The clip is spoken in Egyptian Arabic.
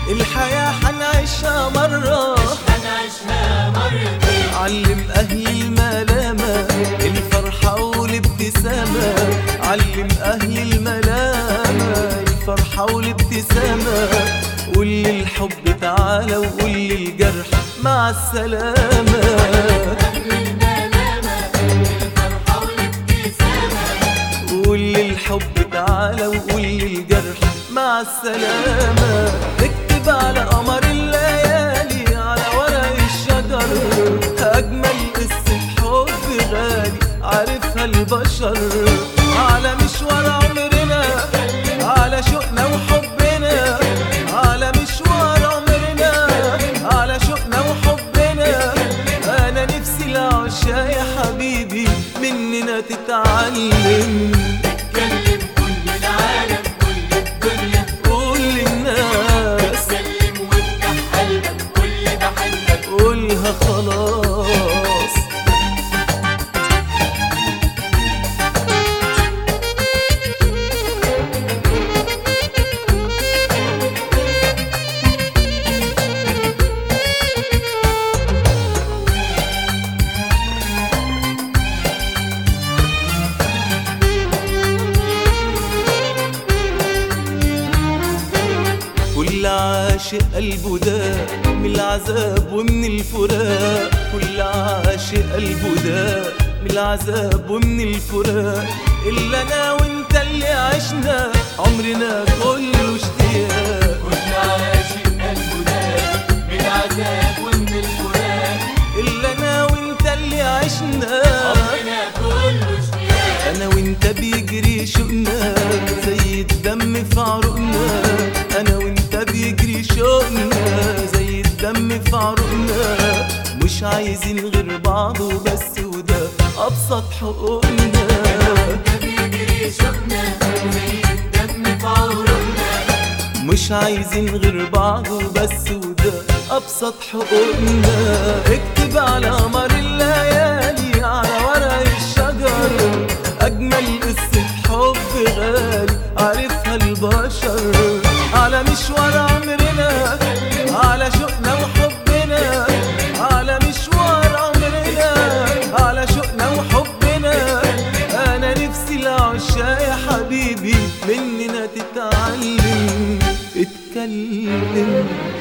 الحياة حنعيشها مرة هنعيشها مرتين علم أهل الملامة الفرحة والابتسامة علم أهل الملامة الفرحة والابتسامة قول للحب تعالى وقول للجرح مع السلامة أهل الملامة الفرحة والابتسامة قول للحب تعالى وقول للجرح مع السلامة اكتب على قمر الليالي على ورق الشجر أجمل قصة حب غالي عارفها البشر على مشوار عمرنا على شوقنا وحبنا على مشوار عمرنا على شوقنا وحبنا أنا نفسي العشاق يا حبيبي مننا تتعلم اتكلم كل العالم كل الدنيا قول للناس سلم وافتح قلبك كل بحبك قولها خلاص كل عاشق قلبه ده من العذاب ومن الفراق كل عاشق قلبه ده من العذاب ومن الفراق إلا أنا وأنت اللي عشنا عمرنا كله اشتياق كل عاشق قلبه ده من عذاب ومن الفراق إلا أنا وأنت اللي عشنا عمرنا كله اشتياق انا وانت بيجري شوقنا زي الدم في عروقنا انا وانت بيجري شوقنا زي الدم في عروقنا مش عايزين غير بعض وبس وده ابسط حقوقنا بيجري شوقنا زي الدم في عروقنا مش عايزين غير بعض وبس وده ابسط حقوقنا اكتب على قمر الليالي على ورق الشجر اجمل قصة حب غالي عارفها البشر على مشوار عمرنا على شوقنا وحبنا على مشوار عمرنا على شوقنا وحبنا انا نفسي العشاق يا حبيبي مننا تتعلم اتكلم